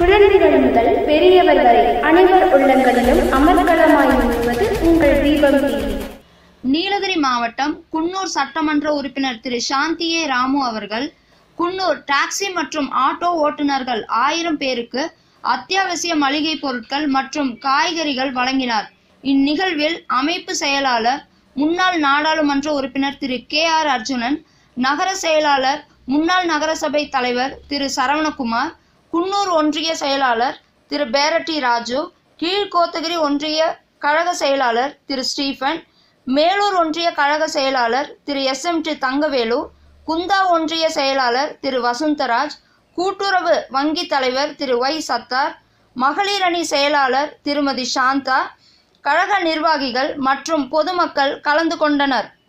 குழந்தைகள் முதல் பெரியவர் வரை அனைவர் உள்ளங்களிலும் அமர்க்களமாய் நிறுவது உங்கள் தீபம் டிவி நீலகிரி மாவட்டம் குன்னூர் சட்டமன்ற உறுப்பினர் திரு சாந்தியே ராமு அவர்கள் குன்னூர் டாக்ஸி மற்றும் ஆட்டோ ஓட்டுநர்கள் ஆயிரம் பேருக்கு அத்தியாவசிய மளிகை பொருட்கள் மற்றும் காய்கறிகள் வழங்கினார் இந்நிகழ்வில் அமைப்பு செயலாளர் முன்னாள் நாடாளுமன்ற உறுப்பினர் திரு கே ஆர் அர்ஜுனன் நகர செயலாளர் முன்னாள் நகரசபை தலைவர் திரு சரவணகுமார் குன்னூர் ஒன்றிய செயலாளர் திரு பேரட்டி ராஜு கீழ்கோத்தகிரி ஒன்றிய கழக செயலாளர் திரு ஸ்டீஃபன் மேலூர் ஒன்றிய கழக செயலாளர் Thiru S M T Thangavelu Kundha ஒன்றிய செயலாளர் திரு வசந்தராஜ் கூட்டுறவு வங்கி தலைவர் திரு ஒய் சத்தார் மகளிர் அணி செயலாளர் திருமதி சாந்தா கழக நிர்வாகிகள் மற்றும் பொதுமக்கள் கலந்து கொண்டனர்